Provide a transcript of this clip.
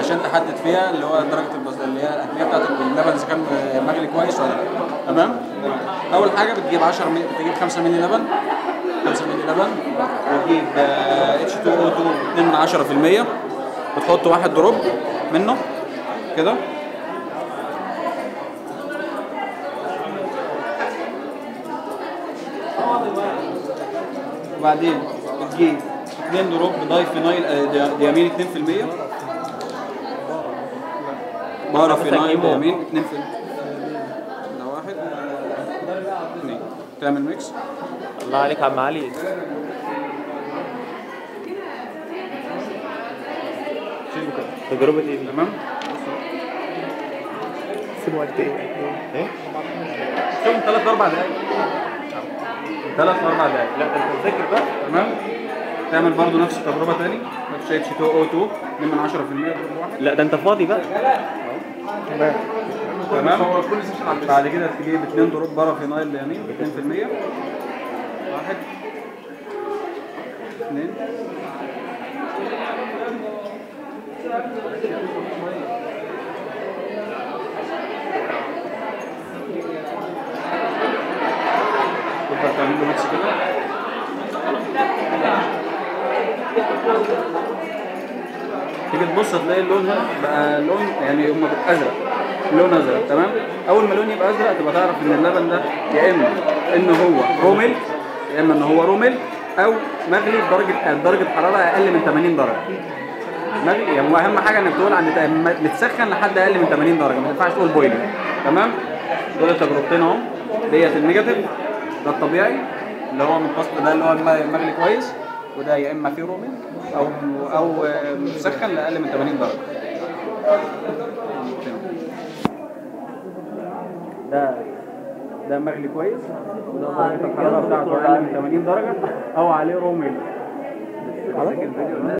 عشان تحدد فيها اللي هو درجه البص... اللي هي الاهميه بتاعت اللبن اذا كان مغلي كويس ولا لا تمام اول حاجه بتجيب 10 ملي بتجيب 5 مللي لبن 5 مللي لبن وتجيب اتش 2 او 2 2 من 10% بتحط واحد دروب منه كده وبعدين بتجيب 2 دروب داي فينايل آه، دي- ديامين 2% بارا فينايل ديامين 2% ده واحد اثنين تعمل ميكس الله عليك يا عم علي تجربة ايه دي؟ تمام سيبوا وقت ايه ايه؟ شوف ثلاث اربع دقايق ثلاث اربع دقايق لا ده انت مذاكر بقى تمام تعمل برضو نفس التجربه تاني نفس اتش 2 او 2 2 من 10% دروب واحد لا ده انت فاضي بقى تمام بعد كده تجيب 2 دروب بارا فينايل ديامين 2% واحد اثنين تفضل تعمل له ميكس كده تيجي تبص هتلاقي اللون هنا بقى لون يعني هم ازرق لون ازرق تمام اول ما اللون يبقى ازرق تبقى تعرف ان اللبن ده يا اما ان هو رومل يا اما ان هو رومل او مغلي بدرجه درجه حراره اقل من 80 درجه مغلي يعني هو اهم حاجه انك تقول عند ت- متسخن لحد اقل من 80 درجه ما ينفعش تقول بويلنج تمام دول التجربتين اهو ديت النيجاتيف ده الطبيعي اللي هو من الفصل ده اللي هو الم- المغلي كويس وده يا اما فيه رومل او او آه، مسخن لاقل من 80 درجه ده ده مغلي كويس وده درجه الحراره بتاعته اقل من 80 درجه او عليه رومل